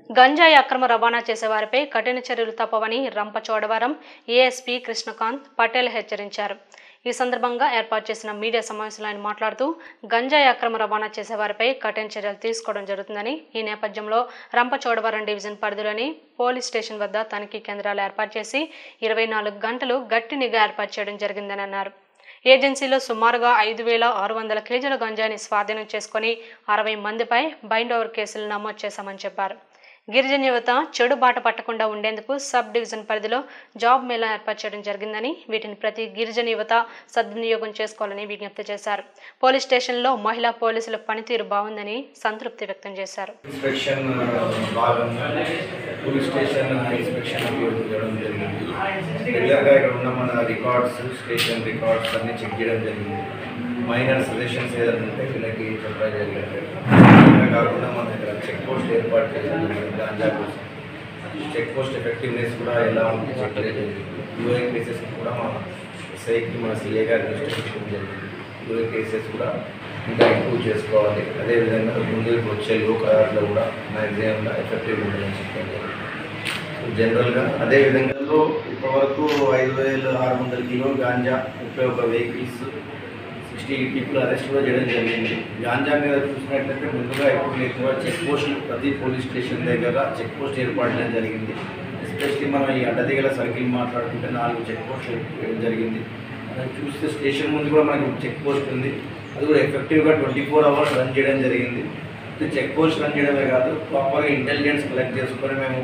గంజాయి అక్రమ రవాణా చేసే వారిపై కఠిన చర్యలు తప్పవని రంపచోడవరం ఏఎస్పీ కృష్ణకాంత్ పటేల్ హెచ్చరించారు ఈ సందర్భంగా ఏర్పాటు చేసిన మీడియా సమావేశంలో ఆయన మాట్లాడుతూ గంజాయి అక్రమ రవాణా చేసే వారిపై కఠిన చర్యలు తీసుకోవడం జరుగుతుందని ఈ నేపథ్యంలో రంపచోడవరం డివిజన్ పరిధిలోని పోలీస్ స్టేషన్ వద్ద తనిఖీ కేంద్రాలు ఏర్పాటు చేసి ఇరవై నాలుగు గంటలు గట్టి నిఘా ఏర్పాటు చేయడం జరిగిందని అన్నారు ఏజెన్సీలో సుమారుగా ఐదు వేల ఆరు వందల కేజీల గంజాయిని స్వాధీనం చేసుకుని అరవై మందిపై బైండ్ ఓవర్ కేసులు నమోదు చేశామని చెప్పారు గిరిజన యువత చెడు బాట పట్టకుండా ఉండేందుకు సబ్ డివిజన్ పరిధిలో జాబ్ మేళా ఏర్పాటు చేయడం జరిగిందని వీటిని ప్రతి గిరిజన యువత సద్వినియోగం చేసుకోవాలని విజ్ఞప్తి చేశారు పోలీస్ స్టేషన్లో మహిళా పోలీసుల పనితీరు బాగుందని సంతృప్తి వ్యక్తం చేశారు ఇన్స్పెక్షన్ భాగంగా పోలీస్ స్టేషన్ ఇన్స్పెక్షన్ చేయడం జరిగింది రెగ్యులర్గా ఇక్కడ ఉన్న మన రికార్డ్స్ స్టేషన్ రికార్డ్స్ అన్ని చెక్ చేయడం జరిగింది మైనర్ సజెషన్స్ ఏదైనా ఉంటే వీళ్ళకి చెప్పడం జరిగింది ఇలా కాకుండా మన ఇక్కడ చెక్ పోస్ట్ ఏర్పాటు చేయడం జరిగింది గాంజా కోసం చెక్ పోస్ట్ ఎఫెక్టివ్నెస్ కూడా ఎలా ఉంది చెక్ చేయడం జరిగింది యూఏ కేసెస్ కూడా మా ఎస్ఐకి మా సిఏ గారి దృష్టికి తీసుకోవడం జరిగింది యూఏ కేసెస్ కూడా ఇంకా ఇంప్రూవ్ చేసుకోవాలి అదేవిధంగా ముందుకు వచ్చే లోకాలలో కూడా మ్యాక్సిమంగా ఎఫెక్టివ్ ఉండాలని చెప్పడం జరిగింది సో జనరల్గా అదేవిధంగా ఇప్పటివరకు ఐదు వేల ఆరు వందల కిలో గాంజా ముప్పై ఒక వెహికల్స్ సిక్స్టీ పీపుల్ అరెస్ట్ కూడా చేయడం జరిగింది గాంజా మీద చూసినట్లయితే ముందుగా ఎప్పుడు ఎక్కువ చెక్ పోస్టులు ప్రతి పోలీస్ స్టేషన్ దగ్గర చెక్ పోస్ట్ ఏర్పాటు చేయడం జరిగింది ఎస్పెషల్లీ మనం ఈ అడ్డదిగల సర్కిల్ మాట్లాడుకుంటే నాలుగు చెక్ పోస్టులు వేయడం జరిగింది మనం చూస్తే స్టేషన్ ముందు కూడా మనకి చెక్ పోస్ట్ ఉంది అది కూడా ఎఫెక్టివ్గా ట్వంటీ ఫోర్ అవర్స్ రన్ చేయడం జరిగింది చెక్ పోస్ట్ రన్ చేయడమే కాదు ప్రాపర్గా ఇంటెలిజెన్స్ కలెక్ట్ చేసుకొని మేము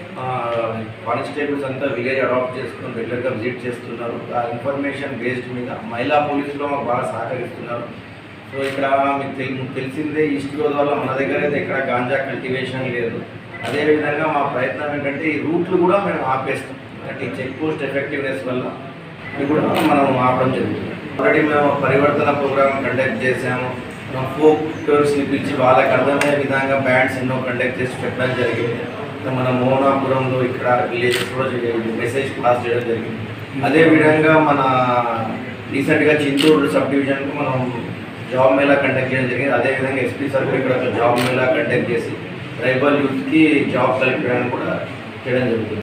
కానిస్టేబుల్స్ అంతా విలేజ్ అడాప్ట్ చేసుకొని రెగ్యులర్గా విజిట్ చేస్తున్నారు ఆ ఇన్ఫర్మేషన్ బేస్డ్ మీద మహిళా పోలీసులు మాకు బాగా సహకరిస్తున్నారు సో ఇక్కడ మీకు తెలి మీకు తెలిసిందే ఈస్ట్ గోదావరిలో మన దగ్గర అయితే ఇక్కడ గాంజా కల్టివేషన్ లేదు అదేవిధంగా మా ప్రయత్నం ఏంటంటే ఈ రూట్లు కూడా మేము ఆపేస్తాం అంటే ఈ చెక్ పోస్ట్ ఎఫెక్టివ్నెస్ వల్ల ఇది కూడా మనం ఆపడం జరుగుతుంది ఆల్రెడీ మేము పరివర్తన ప్రోగ్రామ్ కండక్ట్ చేసాము ఫోక్ టూర్స్ని పిలిచి వాళ్ళకి అర్థమయ్యే విధంగా బ్యాండ్స్ ఎన్నో కండక్ట్ చేసి పెట్టడం జరిగింది ఇంకా మన మోనాపురంలో ఇక్కడ విలేజెస్ కూడా మెసేజ్ పాస్ చేయడం జరిగింది అదేవిధంగా మన రీసెంట్గా చింతూరు సబ్ డివిజన్కు మనం జాబ్ మేళా కండక్ట్ చేయడం జరిగింది అదేవిధంగా ఎస్పీ సార్ కూడా ఇక్కడ ఒక జాబ్ మేళా కండక్ట్ చేసి ట్రైబల్ యూత్కి జాబ్ కల్పించడానికి కూడా చేయడం జరుగుతుంది